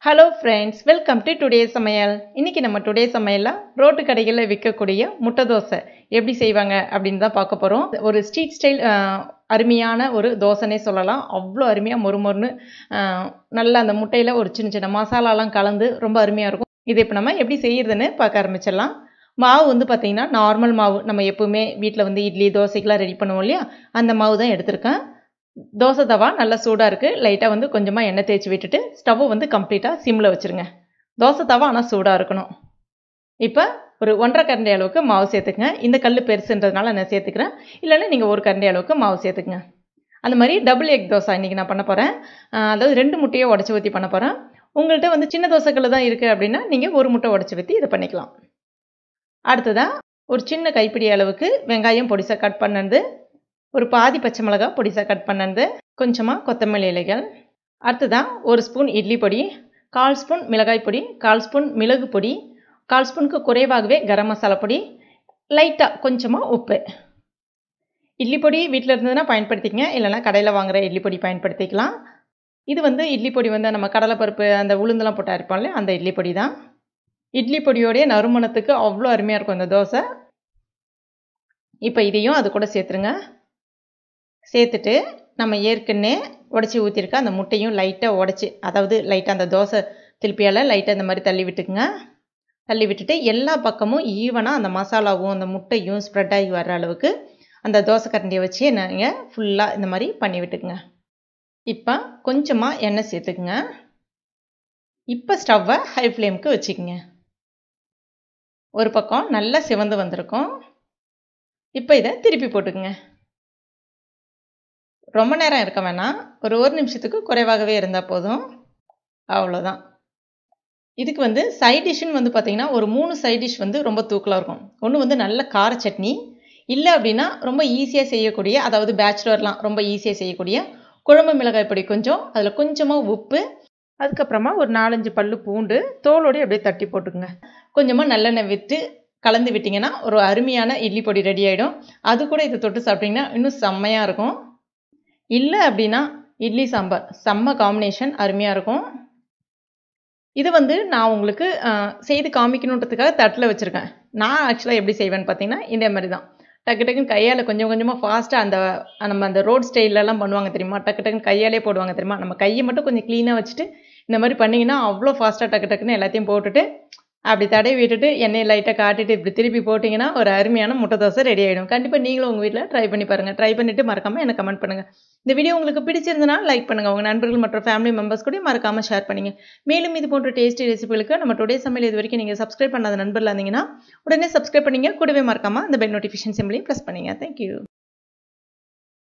hello friends welcome to today சமையல் இன்றைக்கி நம்ம டுடே சமையலில் ரோட்டு கடைகளில் விற்கக்கூடிய முட்டை தோசை எப்படி செய்வாங்க அப்படின்னு தான் பார்க்க போகிறோம் ஒரு ஸ்ட்ரீட் ஸ்டைல் அருமையான ஒரு தோசைனே சொல்லலாம் அவ்வளோ அருமையாக மொறுமொறுன்னு அஹ், நல்லா அந்த முட்டையில் ஒரு சின்ன சின்ன மசாலாலாம் கலந்து ரொம்ப அருமையாக இருக்கும் இது இப்போ நம்ம எப்படி செய்யறதுன்னு பார்க்க ஆரம்பிச்சிடலாம் மாவு வந்து பார்த்திங்கன்னா நார்மல் மாவு நம்ம எப்பவுமே வீட்டில் வந்து இட்லி தோசைக்கெலாம் ரெடி பண்ணுவோம் இல்லையா அந்த மாவு தான் எடுத்திருக்கேன் தோசை தவா நல்லா சூடாக இருக்குது லைட்டாக வந்து கொஞ்சமாக எண்ணெய் தேய்ச்சி விட்டுட்டு ஸ்டவ்வை வந்து கம்ப்ளீட்டாக சிம்மில் வச்சுருங்க தோசை தவா ஆனால் சூடாக இருக்கணும் இப்போ ஒரு ஒன்றரை கரண்டி அளவுக்கு மாவு சேர்த்துக்குங்க இந்த கல் பெருசுன்றதுனால நான் சேர்த்துக்கிறேன் இல்லைன்னா நீங்கள் ஒரு கரண்டி அளவுக்கு மாவு சேர்த்துக்குங்க அந்த மாதிரி டபுள் எக் தோசை இன்றைக்கி நான் பண்ண போகிறேன் அதாவது ரெண்டு முட்டையை உடச்சி ஊற்றி பண்ண போகிறேன் உங்கள்கிட்ட வந்து சின்ன தோசைக்கல் தான் இருக்குது அப்படின்னா நீங்கள் ஒரு முட்டை உடச்சி ஊற்றி இதை பண்ணிக்கலாம் அடுத்ததாக ஒரு சின்ன கைப்பிடி அளவுக்கு வெங்காயம் பொடிசாக கட் பண்ணது ஒரு பாதி பச்சை மிளகா பொடிசாக கட் பண்ணது கொஞ்சமாக கொத்தமல்லி இலைகள் அடுத்ததான் ஒரு ஸ்பூன் இட்லி பொடி கால் ஸ்பூன் மிளகாய் பொடி கால் ஸ்பூன் மிளகு பொடி கால் ஸ்பூனுக்கு குறைவாகவே கரம் மசாலா பொடி லைட்டாக கொஞ்சமாக உப்பு இட்லி பொடி வீட்டில் இருந்ததுன்னா பயன்படுத்திக்கங்க இல்லைன்னா கடையில் வாங்குகிற இட்லி பொடி பயன்படுத்திக்கலாம் இது வந்து இட்லி பொடி வந்து நம்ம கடலைப்பருப்பு அந்த உளுந்தெல்லாம் போட்டு அரைப்போம்ல அந்த இட்லி பொடி தான் இட்லி பொடியோடைய நறுமணத்துக்கு அவ்வளோ அருமையாக இருக்கும் இந்த தோசை இப்போ இதையும் அது கூட சேர்த்துருங்க சேர்த்துட்டு நம்ம ஏற்கனவே உடச்சி ஊற்றிருக்க அந்த முட்டையும் லைட்டாக உடச்சி அதாவது லைட்டாக அந்த தோசை திருப்பியால் லைட்டாக இந்த மாதிரி தள்ளி விட்டுக்குங்க தள்ளி விட்டுட்டு எல்லா பக்கமும் ஈவனாக அந்த மசாலாவும் அந்த முட்டையும் ஸ்ப்ரெட் ஆகி வர்ற அளவுக்கு அந்த தோசை கரண்டியை வச்சு நீங்கள் ஃபுல்லாக இந்த மாதிரி பண்ணி விட்டுக்குங்க இப்போ கொஞ்சமாக எண்ணெய் சேர்த்துக்குங்க இப்போ ஸ்டவ்வை ஹை ஃப்ளேமுக்கு வச்சுக்கோங்க ஒரு பக்கம் நல்லா சிவந்து வந்திருக்கும் இப்போ இதை திருப்பி போட்டுக்குங்க ரொம்ப நேரம் இருக்க வேணாம் ஒரு ஒரு நிமிஷத்துக்கு குறைவாகவே இருந்தால் போதும் அவ்வளோதான் இதுக்கு வந்து சைட் டிஷ்ஷுன்னு வந்து பார்த்திங்கன்னா ஒரு மூணு சைட் டிஷ் வந்து ரொம்ப தூக்கலாக இருக்கும் ஒன்று வந்து நல்ல கார சட்னி இல்லை அப்படின்னா ரொம்ப ஈஸியாக செய்யக்கூடிய அதாவது பேச்சுலர்லாம் ரொம்ப ஈஸியாக செய்யக்கூடிய குழம்பு மிளகாய் பொடி கொஞ்சம் அதில் கொஞ்சமாக உப்பு அதுக்கப்புறமா ஒரு நாலஞ்சு பல்லு பூண்டு தோலோடு அப்படியே தட்டி போட்டுக்குங்க கொஞ்சமாக நல்லெண்ணெய் விட்டு கலந்து விட்டிங்கன்னா ஒரு அருமையான இட்லி பொடி ரெடி ஆகிடும் அது கூட இதை தொட்டு சாப்பிட்டிங்கன்னா இன்னும் செம்மையாக இருக்கும் இல்லை அப்படின்னா இட்லி சாம்பார் செம்ம காம்பினேஷன் அருமையாக இருக்கும் இது வந்து நான் உங்களுக்கு அஹ், செய்து காமிக்கணுன்றதுக்காக தட்டில் வச்சுருக்கேன் நான் ஆக்சுவலாக எப்படி செய்வேன்னு பார்த்தீங்கன்னா இந்த மாதிரி தான் டக்கு டக்குன்னு கையால் கொஞ்சம் கொஞ்சமாக ஃபாஸ்ட்டாக அந்த நம்ம அந்த ரோட் ஸ்டைல்லலாம் பண்ணுவாங்க தெரியுமா டக்கு டக்குன்னு கையாலே போடுவாங்க தெரியுமா நம்ம கையை மட்டும் கொஞ்சம் க்ளீனாக வச்சுட்டு இந்த மாதிரி பண்ணிங்கன்னா அவ்வளோ ஃபாஸ்ட்டாக டக்கு டக்குன்னு எல்லாத்தையும் போட்டுட்டு அப்படி தடவி விட்டுட்டு எண்ணெயை லைட்டாக காட்டிட்டு இப்படி திருப்பி போட்டிங்கன்னா ஒரு அருமையான முட்டை தோசை ரெடி ஆகிடும் கண்டிப்பாக நீங்களும் உங்கள் வீட்டில் ட்ரை பண்ணி பாருங்கள் ட்ரை பண்ணிவிட்டு மறக்காமல் எனக்கு கமெண்ட் பண்ணுங்கள் இந்த வீடியோ உங்களுக்கு பிடிச்சிருந்தனா லைக் பண்ணுங்கள் உங்கள் நண்பர்கள் மற்றும் ஃபேமிலி மெம்பர்ஸ் கூட மறக்காமல் ஷேர் பண்ணுங்க மேலும் இது போன்ற டேஸ்டி ரெசிபிகளுக்கு நம்ம டுடே சமையல் இது வரைக்கும் நீங்கள் சப்ஸ்கிரைப் பண்ணாத நண்பர்களாக இருந்தீங்கன்னா உடனே சப்ஸ்கிரைப் பண்ணிங்க கூடவே மறக்காமல் அந்த பெல் நோட்டிஃபிகேஷன் சிம்பிளையும் ப்ரெஸ் பண்ணுங்க தேங்க்யூ